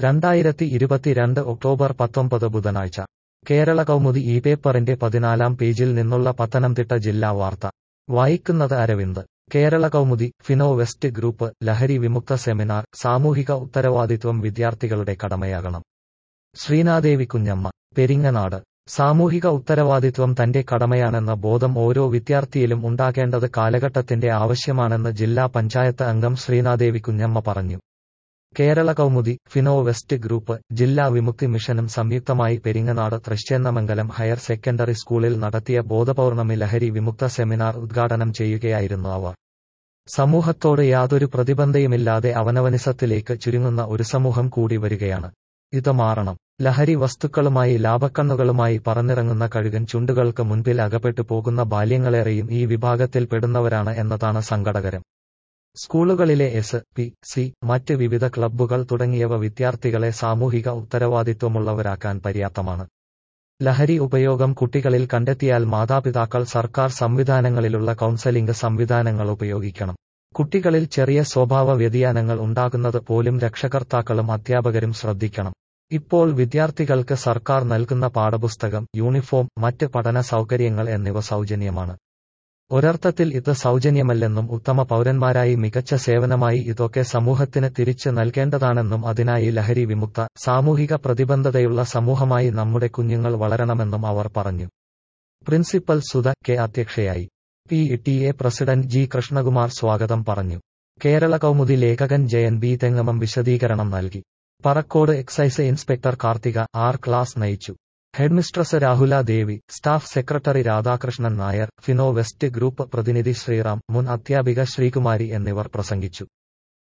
രണ്ടായിരത്തി ഇരുപത്തിരണ്ട് ഒക്ടോബർ പത്തൊമ്പത് ബുധനാഴ്ച കേരള കൗമുദി ഈ പേപ്പറിന്റെ പതിനാലാം പേജിൽ നിന്നുള്ള പത്തനംതിട്ട ജില്ലാ വാർത്ത വായിക്കുന്നത് Aravind Kerala Kaumudi Fino West group ലഹരി വിമുക്ത സെമിനാർ സാമൂഹിക ഉത്തരവാദിത്വം വിദ്യാർത്ഥികളുടെ കടമയാകണം ശ്രീനാദേവി കുഞ്ഞമ്മ പെരിങ്ങനാട് സാമൂഹിക ഉത്തരവാദിത്വം തന്റെ കടമയാണെന്ന ബോധം ഓരോ വിദ്യാർത്ഥിയിലും ഉണ്ടാകേണ്ടത് കാലഘട്ടത്തിന്റെ ആവശ്യമാണെന്ന് ജില്ലാ പഞ്ചായത്ത് അംഗം ശ്രീനാദേവി കുഞ്ഞമ്മ പറഞ്ഞു Kerala Kaumudi Fino West group ജില്ലാ വിമുക്തി മിഷനും സംയുക്തമായി പെരിങ്ങനാട് തൃശ്ചേന്നമംഗലം ഹയർ സെക്കൻഡറി സ്കൂളിൽ നടത്തിയ ബോധപൗർണമി ലഹരി വിമുക്ത സെമിനാർ ഉദ്ഘാടനം ചെയ്യുകയായിരുന്നു അവർ സമൂഹത്തോട് യാതൊരു പ്രതിബന്ധയുമില്ലാതെ അവനവനിസത്തിലേക്ക് ചുരുങ്ങുന്ന ഒരു സമൂഹം കൂടി വരികയാണ് ഇത് മാറണം ലഹരി വസ്തുക്കളുമായി ലാഭക്കണ്ണുകളുമായി പറന്നിറങ്ങുന്ന കഴുകൻ ചുണ്ടുകൾക്ക് മുൻപിൽ അകപ്പെട്ടു പോകുന്ന ബാല്യങ്ങളേറെയും ഈ വിഭാഗത്തിൽ പെടുന്നവരാണ് എന്നതാണ് സങ്കടകരം സ്കൂളുകളിലെ എസ് പി സി മറ്റ് വിവിധ ക്ലബ്ബുകൾ തുടങ്ങിയവ വിദ്യാർത്ഥികളെ സാമൂഹിക ഉത്തരവാദിത്വമുള്ളവരാക്കാൻ പര്യാപ്തമാണ് ലഹരി ഉപയോഗം കുട്ടികളിൽ കണ്ടെത്തിയാൽ മാതാപിതാക്കൾ സർക്കാർ സംവിധാനങ്ങളിലുള്ള കൗൺസലിംഗ് സംവിധാനങ്ങൾ ഉപയോഗിക്കണം കുട്ടികളിൽ ചെറിയ സ്വഭാവ വ്യതിയാനങ്ങൾ ഉണ്ടാകുന്നത് പോലും രക്ഷകർത്താക്കളും അധ്യാപകരും ശ്രദ്ധിക്കണം ഇപ്പോൾ വിദ്യാർത്ഥികൾക്ക് സർക്കാർ നൽകുന്ന പാഠപുസ്തകം യൂണിഫോം മറ്റ് പഠന സൗകര്യങ്ങൾ എന്നിവ സൗജന്യമാണ് ഒരർത്ഥത്തിൽ ഇത് സൗജന്യമല്ലെന്നും ഉത്തമ പൗരന്മാരായി മികച്ച സേവനമായി ഇതൊക്കെ സമൂഹത്തിന് തിരിച്ചു നൽകേണ്ടതാണെന്നും അതിനായി ലഹരി വിമുക്ത സാമൂഹിക പ്രതിബദ്ധതയുള്ള സമൂഹമായി നമ്മുടെ കുഞ്ഞുങ്ങൾ വളരണമെന്നും അവർ പറഞ്ഞു പ്രിൻസിപ്പൽ സുധ കെ അധ്യക്ഷയായി P T A president G Krishnakumar സ്വാഗതം പറഞ്ഞു കേരള കൗമുദി ലേഖകൻ ജയൻ ബി തെങ്ങമം വിശദീകരണം നൽകി Parakode excise inspector Karthika R class നയിച്ചു headmistress Rahula Devi staff secretary Radhakrishnan Nair Fino West group പ്രതിനിധി ശ്രീറാം മുൻ അധ്യാപിക ശ്രീകുമാരി എന്നിവർ പ്രസംഗിച്ചു